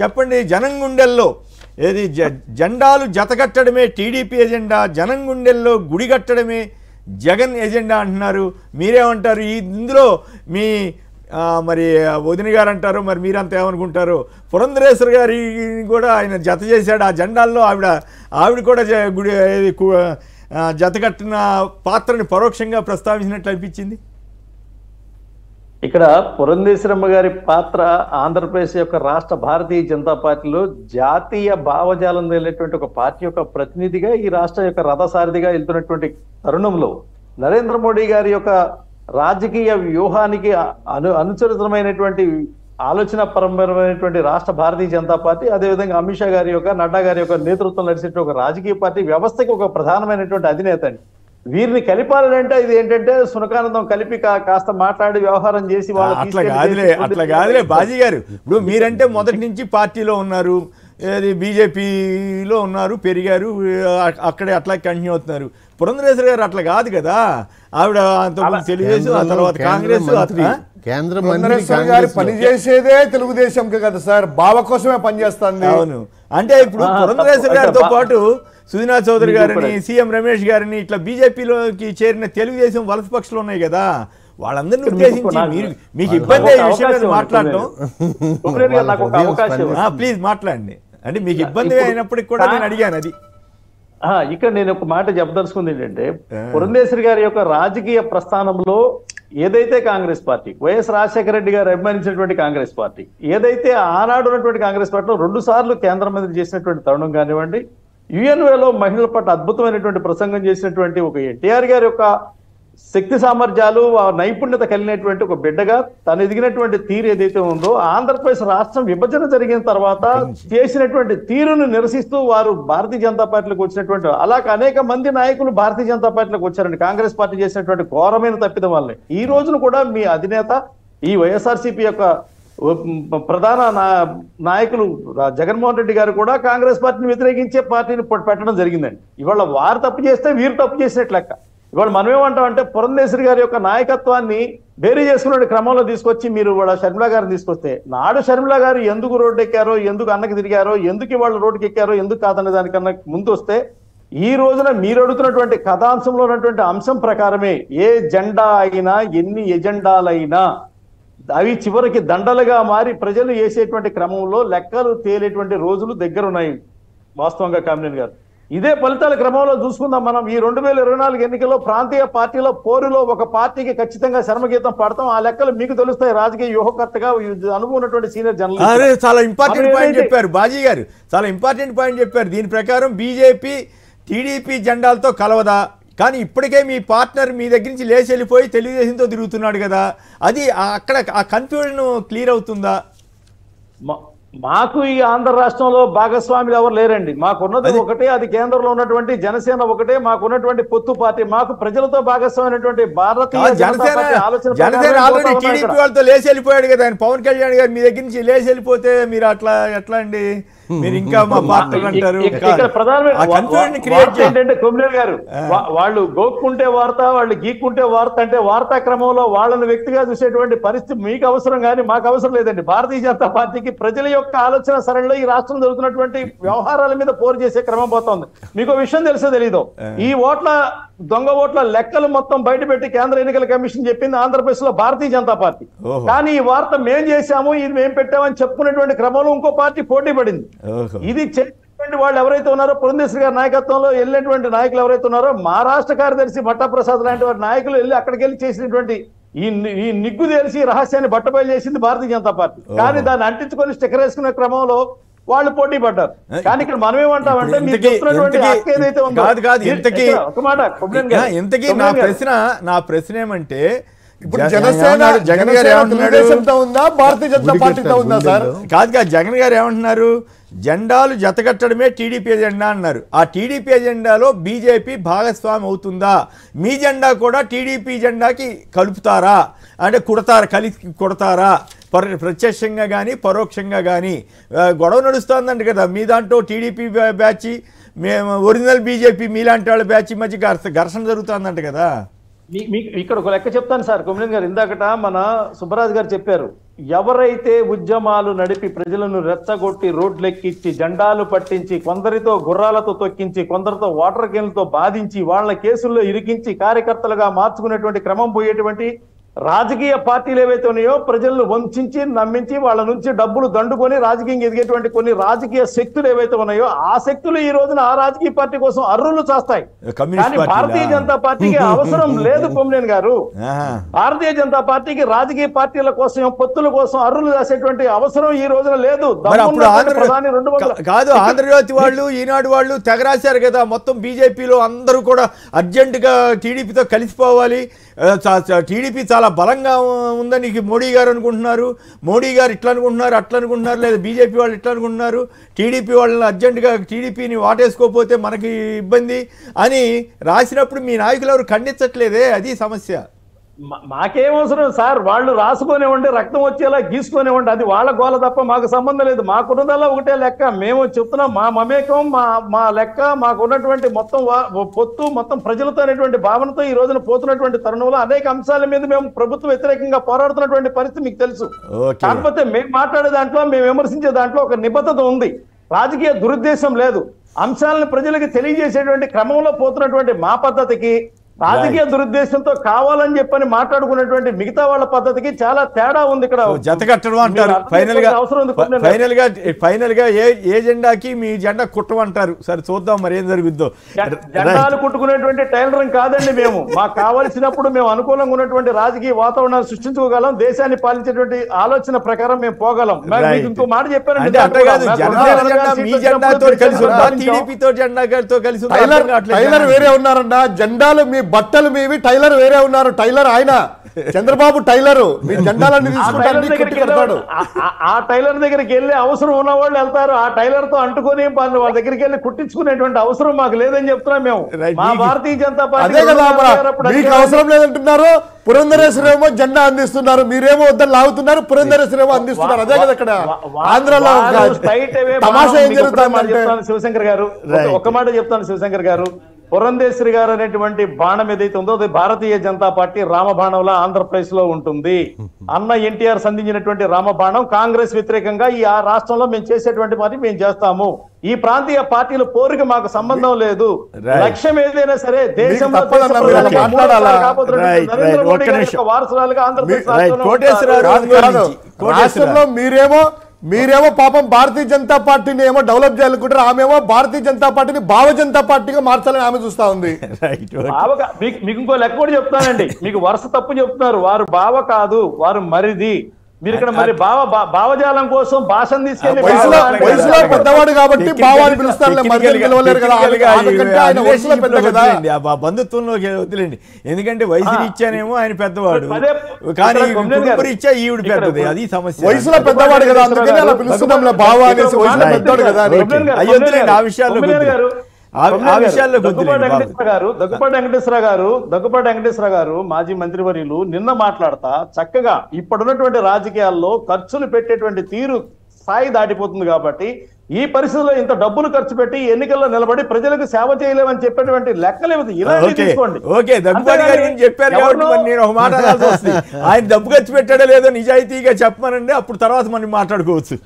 చెప్పండి జనం గుండెల్లో ఏది జ జెండాలు జతకట్టడమే టీడీపీ ఎజెండా జనం గుండెల్లో గుడి కట్టడమే జగన్ ఎజెండా అంటున్నారు మీరేమంటారు ఈ ఇందులో మీ ఆ, మరి వదిన గారు అంటారు మరి మీరంతా ఏమనుకుంటారు పురంధరేశ్వర్ గారి కూడా ఆయన జత చేశాడు ఆ జెండాల్లో ఆవిడ ఆవిడ కూడా జ- గుడి ఏది కు- ఆ, జత కట్టిన పాత్రని పరోక్షంగా ప్రస్తావించినట్లు అనిపించింది ఇక్కడ పురంధేశ్వరమ్మ గారి పాత్ర ఆంధ్రప్రదేశ్ యొక్క రాష్ట్ర భారతీయ జనతా పార్టీలో జాతీయ భావజాలం తెలియనటువంటి ఒక పార్టీ యొక్క ప్రతినిధిగా ఈ రాష్ట్ర యొక్క రథసారథిగా వెళ్తున్నటువంటి తరుణంలో నరేంద్ర మోడీ గారి యొక్క రాజకీయ వ్యూహానికి అను అనుసరితమైనటువంటి ఆలోచన పరమైనటువంటి రాష్ట్ర భారతీయ జనతా పార్టీ అదేవిధంగా అమిత్ షా గారి యొక్క నడ్డా గారి యొక్క నేతృత్వం నడిచేటువంటి ఒక రాజకీయ పార్టీ వ్యవస్థకి ఒక ప్రధానమైనటువంటి అధినేత అండి వీరిని కలిపాలంటే ఇది ఏంటంటే సునకానందం కలిపి కా- కాస్త మాట్లాడి వ్యవహారం చేసి వాళ్ళు అట్లా తీసుకెళ్లి కాదులే దేశం అట్లా ముందుకు కాదులే బాజీ గారు ఇప్పుడు మీరంటే మొదటి నుంచి పార్టీలో ఉన్నారు ఏది బీజేపీలో ఉన్నారు పెరిగారు అ- అక్కడే అట్లా కంటిన్యూ అవుతున్నారు పురంధరేశ్వర గారు అట్లా కాదు కదా ఆవిడ అంతకుముందు తెలుగుదేశం ఆ తర్వాత కేంద్ర కాంగ్రెస్ ఆ- మంత్రి ఆ? కేంద్ర మంత్రి పురంధరేశ్వర గారు కాంగ్రెస్ లో. పనిచేసేదే తెలుగుదేశంకి కదా సార్ బావ కోసమే పనిచేస్తుంది అవును అంటే ఇప్పుడు ఆ, పురంధరేశ్వర తప్పు. గారితో అంటే బా- పాటు సుజనా చౌదరి మీకు గారిని కూడా- సీఎం రమేష్ గారిని ఇట్లా బీజేపీలోకి చేరిన తెలుగుదేశం వలస పక్షులు ఉన్నాయి కదా వాళ్ళందరినీ ఇక్కడ మీకు ఉద్దేశించి నాకు- మీరు మీకు నాకు ఇబ్బంది ఒక ఈ విషయం మీద అవకాశం ఉంది, మాట్లాడటం కుమ్మరేని గారు నాకు ఒక వాళ్ళ అవకాశం ఉదయం ఉంది. ప్లీజ్ మాట్లాడండి అంటే మీకు ఇబ్బంది ఇప్పుడు- అయినప్పటికి కూడా నేను అడిగాను అది ఆ, ఇక్కడ నేను ఒక మాట చెప్పదలుచుకుంది ఏంటంటే పురంధేశ్వరి గారి యొక్క రాజకీయ ప్రస్థానంలో ఏదైతే కాంగ్రెస్ పార్టీ వైఎస్ రాజశేఖర రెడ్డి గారు అభిమానించినటువంటి కాంగ్రెస్ పార్టీ ఏదైతే ఆనాడు ఉన్నటువంటి కాంగ్రెస్ పార్టీలో రెండు సార్లు కేంద్ర మంత్రి చేసినటువంటి తరుణం కానివ్వండి యుఎన్ఏలో మహిళల పట్ల అద్భుతమైనటువంటి ప్రసంగం చేసినటువంటి ఒక ఎన్టీఆర్ గారి యొక్క శక్తి సామర్థ్యాలు ఆ నైపుణ్యత కలిగినటువంటి ఒక బిడ్డగా తను ఎదిగినటువంటి తీరు ఏదైతే ఉందో ఆంధ్రప్రదేశ్ రాష్ట్రం విభజన జరిగిన తర్వాత చేసినటువంటి తీరును నిరసిస్తూ వారు భారతీయ జనతా పార్టీలోకి వచ్చినటువంటి అలాగే అనేక మంది నాయకులు భారతీయ జనతా పార్టీలోకి వచ్చారండి కాంగ్రెస్ పార్టీ చేసినటువంటి ఘోరమైన తప్పిదం వల్లే ఈ రోజున కూడా మీ అధినేత ఈ వైఎస్ఆర్సీపీ యొక్క ఉమ్, ప్రధాన నా- నాయకులు రా- జగన్మోహన్ రెడ్డి గారు కూడా కాంగ్రెస్ పార్టీని వ్యతిరేకించే పార్టీని పొ- పెట్టడం జరిగిందండి ఇవాళ వారు తప్పు చేస్తే వీరు తప్పు చేసినట్లు లెక్క ఇవాళ మనం ఏమంటామంటే పురంధేశ్వరి గారి యొక్క నాయకత్వాన్ని బేరీ చేసుకునే క్రమంలో తీసుకొచ్చి మీరు వాళ్ళ షర్మిల గారిని తీసుకొస్తే నాడు షర్మిల గారు ఎందుకు రోడ్డు ఎక్కారో ఎందుకు అన్నకి తిరిగారో ఎందుకు ఇవాళ రోడ్డుకి ఎక్కారో ఎందుకు కాదనే దానికన్నా ముందు వస్తే ఈ రోజున మీరు అడుగుతున్నటువంటి కథాంశంలో ఉన్నటువంటి అంశం ప్రకారమే ఏ జెండా అయినా ఎన్ని ఎజెండాలైనా అవి చివరికి దండలుగా మారి ప్రజలు వేసేటువంటి క్రమంలో లెక్కలు తేలేటువంటి రోజులు దగ్గర ఉన్నాయి వాస్తవంగా కామినేని గారు ఇదే ఫలితాల క్రమంలో చూసుకుందాం మనం ఈ రెండు వేల ఇరవై నాలుగు ఎన్నికల్లో ప్రాంతీయ పార్టీల పోరులో ఒక పార్టీకి ఖచ్చితంగా శర్మగీతం పాడతాం ఆ లెక్కలు మీకు తెలుస్తాయి రాజకీయ వ్యూహకర్తగా అనుభవం ఉన్నటువంటి సీనియర్ అరే జర్నలిస్ట్ చాలా ఇంపార్టెంట్ మరి పాయింట్ ఏంటి? చెప్పారు బాజీ గారు చాలా ఇంపార్టెంట్ పాయింట్ చెప్పారు దీని ప్రకారం బీజేపీ టీడీపీ జెండాలతో కలవదా కానీ ఇప్పటికే మీ పార్ట్నర్ మీ దగ్గర నుంచి లేచి వెళ్ళిపోయి తెలుగుదేశంతో తిరుగుతున్నాడు కదా అది ఆ- అక్కడ ఆ కన్ఫ్యూజన్ క్లియర్ అవుతుందా మా- మాకు ఈ ఆంధ్ర రాష్ట్రంలో భాగస్వాములు ఎవరు లేరండి మాకున్నది ఒకటే అది కేంద్రంలో ఉన్నటువంటి జనసేన ఒకటే మాకున్నటువంటి పొత్తు పార్టీ మాకు ప్రజలతో భాగస్వామైనటువంటి భారతీయ కాదు, జనతా జనసేన పార్టీ ఆలోచన జనసేన ప్రకారమే ఆల్రెడీ పోతా ఉన్నాం టీడీపీ ఇక్కడ. వాళ్ళతో లేచి వెళ్ళిపోయాడు కదా ఆయన పవన్ కళ్యాణ్ గారు మీ దగ్గర నుంచి లేచి వెళ్ళిపోతే మీరు అట్లా ఎట్లా అండి మీరు ఇంకా మా పార్ట్నర్ అంటారు ఇక- ఇక్కడ ప్రధానమైన ఆ వా- కన్ఫ్యూజన్ వా- క్రియేట్ వార్త ఏంటంటే కొమ్మినేని గారు వా- వాళ్ళు గోక్కుంటే వార్త వాళ్ళు గీక్కుంటే వార్త అంటే వార్తా క్రమంలో వాళ్ళని వ్యక్తిగా చూసేటువంటి పరిస్థితి మీకు అవసరం కానీ మాకు అవసరం లేదండి భారతీయ జనతా పార్టీకి ప్రజల యొక్క ఆలోచన సరళిలో ఈ రాష్ట్రం జరుగుతున్నటువంటి వ్యవహారాల మీద పోరు చేసే క్రమం పోతోంది మీకు విషయం తెలుసో తెలీదు ఈ ఓట్ల దొంగ ఓట్ల లెక్కలు మొత్తం బయటపెట్టి కేంద్ర ఎన్నికల కమిషన్ చెప్పింది ఆంధ్రప్రదేశ్ లో భారతీయ జనతా పార్టీ ఓహో. కానీ ఈ వార్త మేం చేశాము ఇది మేం పెట్టామని చెప్పుకునేటువంటి క్రమంలో ఇంకో పార్టీ పోటీ పడింది ఓహో. ఇది చేసినటువంటి వాళ్ళు ఎవరైతే ఉన్నారో పురంధేశ్వరి గారి నాయకత్వంలో వెళ్ళినటువంటి నాయకులు ఎవరైతే ఉన్నారో మా రాష్ట్ర కార్యదర్శి భట్టప్రసాద్ లాంటి వారి నాయకులు వెళ్ళి అక్కడికి వెళ్ళి చేసినటువంటి ఈ ని- ఈ నిగ్గు తెలిసి రహస్యాన్ని బట్టబయలు చేసింది భారతీయ జనతా పార్టీ కానీ దాన్ని అంటించుకొని స్టిక్కర్ వేసుకునే క్రమంలో వాళ్ళు పోటీ పడ్డారు కానీ ఇక్కడ మనం ఏమంటామంటే ఇప్పుడు మీరు ఇంతకీ- చెప్తున్నటువంటి ఇంతకీ- హక్కు ఏదైతే ఉందో కాదు కాదు మీరు- ఇంతకీ ఇక్కడ ఒక మాట కొమ్మినేని గారు, ఇంతకీ నా కొమ్మినేని గారు. ప్రశ్న నా ప్రశ్న ఏమంటే ఇప్పుడు జగన్ జనసేన ఏమన్నాడు? జగన్ గారు జనసేన ఏమంటున్నాడు తెలుగుదేశంతో ఉందా భారతీయ జనతా గుడి పార్టీతో కట్టారు ఉందా సార్ గుండెల్లో. కాదు కాదు జగన్ గారు ఏమంటున్నారు జెండాలు జతకట్టడమే టీడీపీ ఎజెండా అన్నారు ఆ టీడీపీ ఎజెండాలో బీజేపీ భాగస్వామి అవుతుందా మీ జెండా కూడా టీడీపీ జెండాకి కలుపుతారా అంటే కుడతారా కలిసి కుడతారా పర ప్రత్యక్షంగా కానీ పరోక్షంగా కానీ గొడవ నడుస్తుందంట కదా మీ దాంట్లో టీడీపీ బ్యా- బ్యాచ్ మేము ఒరిజినల్ బీజేపీ మీలాంటి వాళ్ళ బ్యాచ్ మధ్య ఘర్ష- ఘర్షణ జరుగుతుందంట కదా మీ- మీకు ఇక్కడ ఒక లెక్క చెప్తాను సార్ కొమ్మినేని గారు ఇందాకట మన సుబ్బరాజు గారు చెప్పారు ఎవరైతే ఉద్యమాలు నడిపి ప్రజలను రెచ్చగొట్టి రోడ్లెక్కించి జెండాలు పట్టించి కొందరితో గుర్రాలతో తొక్కించి కొందరితో వాటర్ గేన్లతో బాధించి వాళ్ళ కేసుల్లో ఇరికించి కార్యకర్తలుగా మార్చుకునేటువంటి క్రమం పోయేటువంటి రాజకీయ పార్టీలు ఏవైతే ఉన్నాయో ప్రజలను వంచించి నమ్మించి వాళ్ళ నుంచి డబ్బులు దండుకొని రాజకీయంగా ఎదిగేటువంటి కొన్ని రాజకీయ శక్తులు ఏవైతే ఉన్నాయో ఆ శక్తులు ఈ రోజున ఆ రాజకీయ పార్టీ కోసం అర్రులు చేస్తాయి కమ్యూనిస్ట్ కానీ పార్టీలా? భారతీయ జనతా పార్టీకి అవసరం లేదు కొమ్మినేని గారు ఆహా. భారతీయ జనతా పార్టీకి రాజకీయ పార్టీల కోసం పొత్తుల కోసం అర్రులు చేసేటువంటి అవసరం ఈ రోజున లేదు మరి అప్పుడు దమ్మున్నటువంటి ఆంధ్ర ప్రధాని రెండు వందల కా- కాదు ఆంధ్రజ్యోతి వాళ్ళు ఈనాడు వాళ్ళు తెగరాశారు కదా మొత్తం బీజేపీలో అందరూ కూడా అర్జెంటుగా టీడీపీతో కలిసిపోవాలి ఆ, చా- చా- టీడీపీ చాలా బలంగా ఉందని ఇక మోడీ గారు అనుకుంటున్నారు మోడీ గారు ఇట్లా అనుకుంటున్నారు అట్లా అనుకుంటున్నారు లేదా బీజేపీ వాళ్ళు ఇట్లా అనుకుంటున్నారు టీడీపీ వాళ్ళని అర్జెంటుగా టీడీపీని వాటేసుకోకపోతే మనకి ఇబ్బంది అని రాసినప్పుడు మీ నాయకులు ఎవరు ఖండించట్లేదే అది సమస్య మా- మాకేం అవసరం సార్ వాళ్ళు రాసుకొనివ్వండి రక్తం వచ్చేలా గీసుకొనివ్వండి అది వాళ్ళ గోల తప్ప మాకు సంబంధం లేదు మాకున్నదల్లా ఒకటే లెక్క మేము చెప్తున్నాం మా మమేకం మా మా లెక్క మాకున్నటువంటి మొత్తం వా- పొత్తు మొత్తం ప్రజలతో అనేటువంటి భావనతో ఈ రోజున పోతున్నటువంటి తరుణంలో అనేక అంశాల మీద మేము ప్రభుత్వ వ్యతిరేకంగా పోరాడుతున్నటువంటి పరిస్థితి మీకు తెలుసు ఓకే కాకపోతే మేము మాట్లాడే దాంట్లో మేము విమర్శించే దాంట్లో ఒక నిబద్ధత ఉంది రాజకీయ దురుద్దేశం లేదు అంశాలను ప్రజలకు తెలియజేసేటువంటి క్రమంలో పోతున్నటువంటి మా పద్ధతికి రాజకీయ దురుద్దేశంతో కావాలని చెప్పని మాట్లాడుకున్నటువంటి మిగతా వాళ్ళ పద్ధతికి చాలా తేడా ఉంది ఇక్కడ ఓ, జత కట్టడం అంటారు మీరు అర్థం ఫైనల్ గా చేసుకోవాల్సిన అవసరం ఉంది కొన్ని ఫైనల్ గా ఫైనల్ గా ఏ ఏ జెండాకి మీ జెండా కుట్టమంటారు సరే చూద్దాం మరి ఏం జరుగుద్దో జ- జెండాలు కుట్టుకునేటువంటి టైలరింగ్ కాదండి మేము మాకు కావలసినప్పుడు మేము అనుకూలంగా ఉన్నటువంటి రాజకీయ వాతావరణాన్ని సృష్టించుకోగలం దేశాన్ని పాలించేటువంటి ఆలోచన ప్రకారం మేము పోగలం మరి Right. మీకు ఇంకో మాట చెప్పారంటే అంటే అట్లా కాదు నాకు జనసేన రెండు జెండా సీట్లు మీ వచ్చినప్పుడు జెండాతో దేశాన్ని కలిసి ఉందా పాలించాం. టీడీపీతో జెండాతో కలిసి ఉందా టైలర్ అర్థం కావట్లేదు టైలర్ జనానికి. వేరే ఉన్నారన్న జెండాలు మీ బట్టలు మీవి టైలర్ వేరే ఉన్నారు టైలర్ ఆయన చంద్రబాబు టైలర్ మీ జెండాలన్నీ ఆ తీసుకుంటే టైలర్ అన్ని దగ్గరికి కుట్టి కడతాడు వెళ్ళే- ఆ- ఆ- ఆ టైలర్ దగ్గరికి వెళ్ళి అవసరం ఉన్న వాళ్ళు వెళ్తారు ఆ టైలర్ తో అంటుకొని వాళ్ళ వాళ్ళ దగ్గరికి వెళ్ళి కుట్టించుకునేటువంటి అవసరం మాకు లేదని చెప్తున్నాం మేము Right. మా మీకు- భారతీయ జనతా పార్టీ అదే కదా రెండు మరి వేల అప్పుడు మీకు అధికారం- అవసరం లేదంటున్నారు పురంధరేశ్వరేమో జెండా అందిస్తున్నారు మీరేమో వద్దని లాగుతున్నారు పురంధరేశ్వరేమో అందిస్తున్నారు అదే కదా ఇక్కడ వా- వా- ఆంధ్రలో వారు ఒక straight away తమాషా మనం ఏం మీకు ఒకటే మాట జరుగుతుందంటే చెప్తాను శివశంకర్ గారు ఒక- Right. ఒక మాట చెప్తాను శివశంకర్ గారు పురంధేశ్వరి గారు అనేటువంటి బాణం ఏదైతే ఉందో అది భారతీయ జనతా పార్టీ రామబాణంలా ఆంధ్రప్రదేశ్ లో ఉంటుంది అన్న ఎన్టీఆర్ సంధించినటువంటి రామబాణం కాంగ్రెస్ వ్యతిరేకంగా ఈ ఆ రాష్ట్రంలో మేము చేసేటువంటి పని మేము చేస్తాము ఈ ప్రాంతీయ పార్టీల పోరుకి మాకు సంబంధం లేదు Right. లక్ష్యం ఏదైనా సరే దేశంలో తప్పదన్నా దేశ మీరు అలా ప్రజలకు మాట్లాడాలా? మూడోసారి కాబోతున్నటువంటి Right, నరేంద్ర right. మోడీ ఒక్క గారి నిమిషం. యొక్క వారసురాలుగా ఆంధ్రప్రదేశ్ Right. రాష్ట్రంలో కోటేశ్వరరావు ఉంటారు. కాదు ఒంగోలు కాదు నుంచి. కోటేశ్వరరావు. రాష్ట్రంలో మీరేమో మీరేమో పాపం భారతీయ జనతా పార్టీని ఏమో డెవలప్ చేయాలనుకుంటారు ఆమెమో భారతీయ జనతా పార్టీని భావ జనతా పార్టీగా మార్చాలని ఆమె చూస్తా ఉంది రైట్ ఓకే. బావ కా- మీకు మీకు ఇంకో లెక్క కూడా చెప్తానండి మీకు వరుస తప్పు చెప్తున్నారు వారు బావ కాదు వారు మరిది మీరు ఇక్కడ మరి భావ భా- భావజాలం కోసం భాషను తీసుకెళ్లి వయసులో బావ అంటే వయసులో కదా. పెద్దవాడు కాబట్టి టెక్నికల్ బావాన్ని పిలుస్తారులే మధ్య టెక్నికల్ పిలవలేరు కదా టెక్నికల్ గా ఆమె కంటే ఆయన ఈ వయసులో పెద్ద రిలేషన్షిప్లో కదా వదిలేండి. ఆ బ- బంధుత్వంలోకి వదిలేండి ఎందుకంటే వయసు రీత్యానేమో ఆయన పెద్దవాడు అదే- కానీ ఇక్కడ కొమ్మినేని గారు. కుటుంబ రీత్యా ఈవిడ ఇక్కడ పెద్దది ఇప్పుడు అది సమస్య వయసులో పెద్దవాడు కదా అందుకని అలా పిలుస్తున్నాంలే బావ అనేసి వయసులో పెద్దవాడు కదా అని. కొమ్మినేని గారు, అయ్యో, వద్దులేండి, ఆ కొమ్మినేని విషయాల్లో కొమ్మినేని వద్దులే. గారు, ఆ- ఆ కొమ్మినేని గారు, విషయాల్లో దగ్గుబాటి వద్దులేండి, బాబు. వెంకటేశ్వర గారు దగ్గుపాటి వెంకటేశ్వర గారు దగ్గుపాటి వెంకటేశ్వర గారు మాజీ మంత్రివర్యులు నిన్న మాట్లాడతా చక్కగా ఇప్పుడున్నటువంటి రాజకీయాల్లో ఖర్చులు పెట్టేటువంటి తీరు స్థాయి దాటిపోతుంది కాబట్టి ఈ పరిస్థితుల్లో ఇంత డబ్బులు ఖర్చు పెట్టి ఎన్నికల్లో నిలబడి ప్రజలకు సేవ చేయలేమని చెప్పేటువంటి లెక్కలు ఏమిటి? ఇలాంటివి ఓకే తీసుకోండి ఓకే దగ్గుబాటి గారి గురించి చెప్పారు కాబట్టి ఎవరినో- మరి నేను ఒక మాట అనాల్సి వస్తుంది ఆయన డబ్బు ఖర్చు పెట్టాడో లేదో నిజాయితీగా చెప్పమనండి అప్పుడు తర్వాత మనం మాట్లాడుకోవచ్చు